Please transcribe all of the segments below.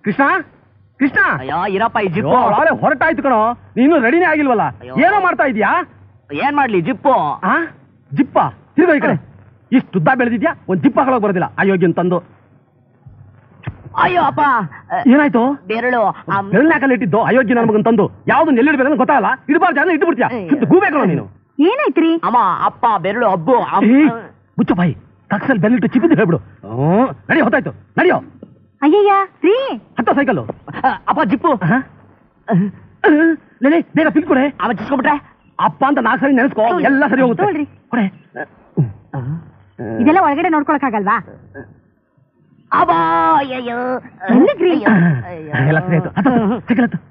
ಕೃಷ್ಣ ಕೃಷ್ಣ ಅಯ್ಯೋ ಇರಪ್ಪ ಈ ಜಿಪ್ಪು ಅಯ್ಯೋ, ಆಲೆ ಹೊರಟಾಯ್ತು ಕಣೋ ನೀನು ರೆಡಿನೇ ಆಗಿಲ್ವಲ್ಲ ಅಯ್ಯೋ. ಏನೋ ಮಾಡ್ತಾ ಇದೀಯಾ ಏನ್ ಮಾಡ್ಲಿ ಜಿಪ್ಪು ಆ ಜಿಪ್ಪ ತಿರ್ಗೋ ಈ ಕಡೆ ಇಷ್ಟು ಉದ್ದ ಬೆಳೆದಿದ್ಯಾ ಒಂದ್ ಜಿಪ್ಪ ಹಾಕೊಳ್ಳೋಕ್ ಬರೋದಿಲ್ಲ ಅಯೋಗ್ಯನ್ ತಂದು ಅಯ್ಯೋ ಅಪ್ಪ ಏನಾಯ್ತು ಬೆರಳು ಅಮ್- ಬೆಳ್ನಾಕಲ್ಲಿ ಇಟ್ಟಿದ್ದು ಅಯೋಗ್ಯ ನನ್ನ ಮಗನ್ ತಂದು ಯಾವ್ದು ಎಲ್ಲಿಡ್ಬೇಕಂತ ಗೊತ್ತಾಗಲ್ಲ ಇಡಬಾರ್ದು ಜನ ಇಟ್ಟು ಬಿಡ್ತೀಯಾ ಅಯ್ಯೋ. ಗೂಬೇಕಲ್ಲ ನೀನು ಏನಾಯ್ತ್ರಿ ಅಮ್ಮ ಅಪ್ಪ ಬೆರಳು ಅಬ್ಬು ಅಮ್- ಏ, ಮುಚ್ಚ ಬಾಯಿ ತಕ್ಸಲ್ ಬೆಲ್ಲಿಟ್ಟು ಚಿಪ್ಪಿದ್ದು ಹೇಳ್ಬಿಡು ಹ್ಮ್, ನಡಿ ಹೊತ್ತಾಯ್ತು ನಡಿಯೋ ಅಯ್ಯಯ್ಯ ರೀ ಹತ್ತ ಸೈಕಲ್ಲು ಅಪ್ಪ ಜಿಪ್ಪು ಲೇ ಬೇಗ ಪಿಲ್ ಕೊಡೆ ಅವ ಚಿಸ್ಕೊಂಡ್ಬಿಟ್ರೆ ಅಪ್ಪ ಅಂತ ನಾಲ್ಕು ಸರಿ ನೆನೆಸ್ಕೋ ತೊಗೊಳ್ಳಿ. ಎಲ್ಲ ಸರಿ ಹೋಗುತ್ತೆ ತೊಗೊಳ್ರಿ. ಕೊಡೆ ಇದೆಲ್ಲ ಒಳಗಡೆ ನೋಡ್ಕೊಳಕ್ಕಾಗಲ್ವಾ ಅಬ್ಬಾ ಅಯ್ಯಯ್ಯೋ ಎಲ್ಲಿಗ್ರಿ? ಅಯ್ಯೋ, ಅಯ್ಯೋ. ಎಲ್ಲ ಸರಿ ಆಯ್ತು ಹತ್ತು, ಹತ್ತು, ಸೈಕಲ್ ಹತ್ತು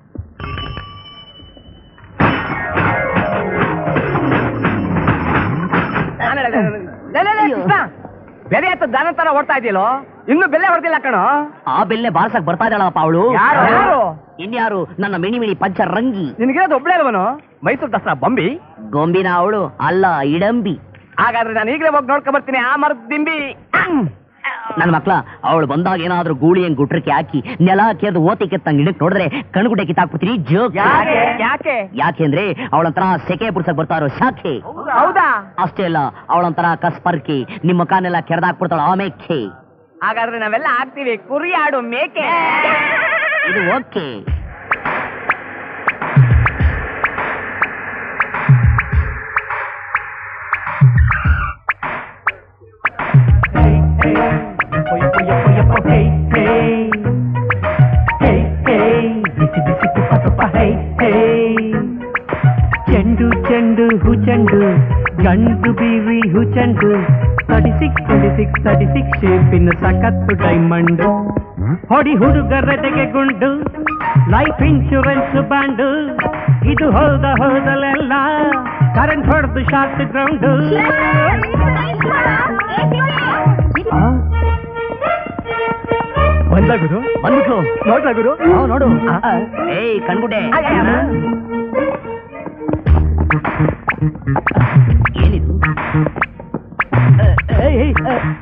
ಬೆಲೆ ಹತ್ತ ದನ ತರ ಓಡ್ತಾ ಇದೆಯಲ್ಲೋ ಇನ್ನು ಬೆಲೆ ಹೊಡೆದಿಲ್ಲ ಕಣೋ ಆ ಬೆಲ್ಲೆ ಬಾರ್ಸಕ್ ಬರ್ತಾ ಇದ್ದಾಳಪ್ಪ ಅವಳು ಯಾರು? ಯಾರು? ಇನ್ಯಾರು ನನ್ನ ಮಿಣಿ ಮಿಣಿ ಪಂಚ ರಂಗಿ ನಿನಗಿರೋದು ಒಬ್ಳೆ ಅಲ್ವನು ಮೈಸೂರು ದಸರಾ ಬಂಬಿ ಗೊಂಬಿನ ಅವಳು ಅಲ್ಲ ಇಡಂಬಿ ಹಾಗಾದ್ರೆ ನಾನು ಈಗಲೇ ಹೋಗಿ ನೋಡ್ಕೊ ಬರ್ತೀನಿ ಆ ಮರದ ದಿಂಬಿ ನನ್ನ ಮಕ್ಳ ಅವಳು ಬಂದಾಗ ಏನಾದ್ರೂ ಗೂಳಿ ಹಂಗ್ ಗುಟ್ರಕ್ಕೆ ಹಾಕಿ ನೆಲ ಕೆದ್ದು ಓತಿ ಕೆತ್ತಂಗ್ ಇಡಕ್ ನೋಡಿದ್ರೆ ಕಣ್ಗುಡ್ಡೆ ಕಿತ್ತಾಕ್ಬಿಡ್ತೀನಿ ಜೋಕ್ ಯಾಕೆ ಯಾಕೆ ಯಾಕೆಂದ್ರೆ ಅವಳಂತರ ಸೆಕೆ ಬಿಡ್ಸಕ್ ಬರ್ತಾರೋ ಶಾಖೆ ಹೌದಾ ಅಷ್ಟೇ ಅಲ್ಲ ಅವಳಂತರ ಕಸ್ಪರ್ಕೆ ನಿಮ್ಮ ಕಾನೆಲ್ಲ ಕೆರೆದಾಕ್ಬಿಡ್ತಾಳ ಆಮೇಕೆ ಹಾಗಾದ್ರೆ ನಾವೆಲ್ಲ ಆಗ್ತೀವಿ ಕುರಿ ಆಡು ಮೇಕೆ ಇದು ಓಕೆ ಚೆಂಡು ಚೆಂಡು ಹುಚಂಡು ಗಂಡು ಬೀರಿ ಹುಚಂಡು thirty six twenty six thirty six ಶೇಪಿನ ಸಖತ್ತು ಡೈಮಂಡ್ ಹೊಡಿ ಹುಡುಗರದೆಗೆ ಗುಂಡು ಲೈಫ್ ಇನ್ಶೂರೆನ್ಸ್ ಬಾಂಡು ಇದು ಹೋದ ಹೋದಲೆಲ್ಲ ಕರೆಂಟ್ ಹೊಡೆದು ಶಾರ್ಟ್ ಗ್ರೌಂಡ್ ಬಂದ ಗುರು ಬಂದ್ಬಿಟ್ಲು ನೋಡ್ಲಾ ಗುರು ಹ್ಮ್, ನೋಡು ಏಯ್ ಕಣ್ಗುಡ್ಡೆ ಏನಿದು ಏಯ್, ಏಯ್,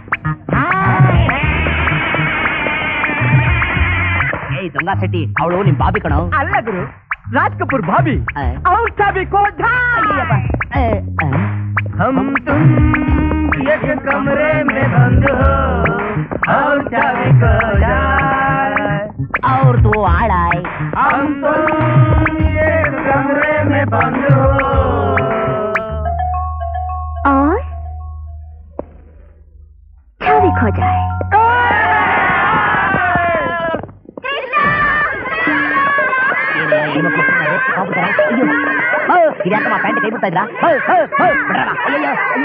ಏಯ್ ದೊಂಗ ಶೆಟ್ಟಿ ಅವಳು ನಿಮ್ ಬಾಬಿ ಕಣೋ ಅಲ್ಲ ಗುರು ರಾಜ್ ಕಪೂರ್ ಭಾಬಿ ಏ. ಅವ್ರ ಚಾಬಿ ಕೋಠ ಏ, ಏ. हम तुम एक कमरे में बंद हो और चाबी खो जाए ಅವ್ರದ್ದು ಹಾಳಾಯ್ हम तुम एक कमरे में बंद हो और चाबी खो जाए ಏನೇ, ಹೆಣ್ಮಕ್ಳು ಕೂತ್ಕೊಂಡ್ರೆ ಹೋಗ್ಬಿಡ್ತಾರಾ? ಅಯ್ಯೋ. ಹೋ, ಇದ್ಯಾಕಮ್ಮ ಪ್ಯಾಂಟ್ ಕೈ ಬಿಡ್ತಾ ಇದ್ರಾ ಹೋ, ಹೋ, ಹೋ, ಬಿಡ್ರಲ್ಲ. ಅಯ್ಯಯ್ಯೋ, ಅಯ್ಯೋ.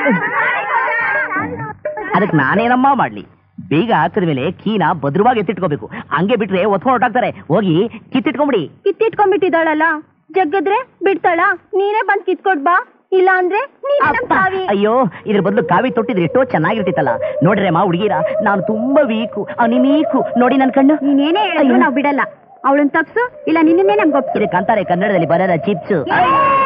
ಅದಕ್ಕೆ ನಾನೇನಮ್ಮ ಮಾಡ್ಲಿ ಬೇಗ ಹಾಕಿದ ಮೇಲೆ ಕೀನ ಭದ್ರವಾಗಿ ಎತ್ತಿಟ್ಕೋಬೇಕು ಹಂಗೆ ಬಿಟ್ರೆ ಒತ್ಕೊಂಡು ಹೊರಟಾಗ್ತಾರೆ ಹೋಗಿ ಕಿತ್ತಿಟ್ಕೊಂಬಿಡಿ ಕಿತ್ತಿಟ್ಕೊಂಡ್ಬಿಟ್ಟಿದ್ದಾಳಲ್ಲ ಜಗ್ಗದ್ರೆ ಬಿಡ್ತಾಳ ನೀನೇ ಬಂದ್ ಕಿತ್ಕೊಟ್ ಬಾ ಇಲ್ಲ ಅಂದ್ರೆ ನೀನೇ ನಮ್ ಅಪ್ಪ, ತಾವಿ. ಅಯ್ಯೋ ಇದ್ರ ಬದಲು ಕಾವಿ ತೊಟ್ಟಿದ್ರೆ ಎಷ್ಟೋ ಚೆನ್ನಾಗಿರ್ತಿತ್ತಲ್ಲ ನೋಡ್ರೆ ಅಮ್ಮ ಹುಡುಗಿರ ನಾನು ತುಂಬಾ ವೀಕು ಅನಿಮೀಕು ನೋಡಿ ನನ್ ಕಣ್ಣು ನೀನೇನೇ ಹೇಳಿದ್ರು ಅಯ್ಯೋ. ನಾವ್ ಬಿಡಲ್ಲ ಅವಳನ್ ತಪ್ಸು ಇಲ್ಲ ನಿನ್ನೇ ನಮ್ಗೆ ಒಪ್ಸು ಇದಕ್ಕಂತಾರೆ ಕನ್ನಡದಲ್ಲಿ ಬರೋದ ಚಿಪ್ಸ್ ಏ!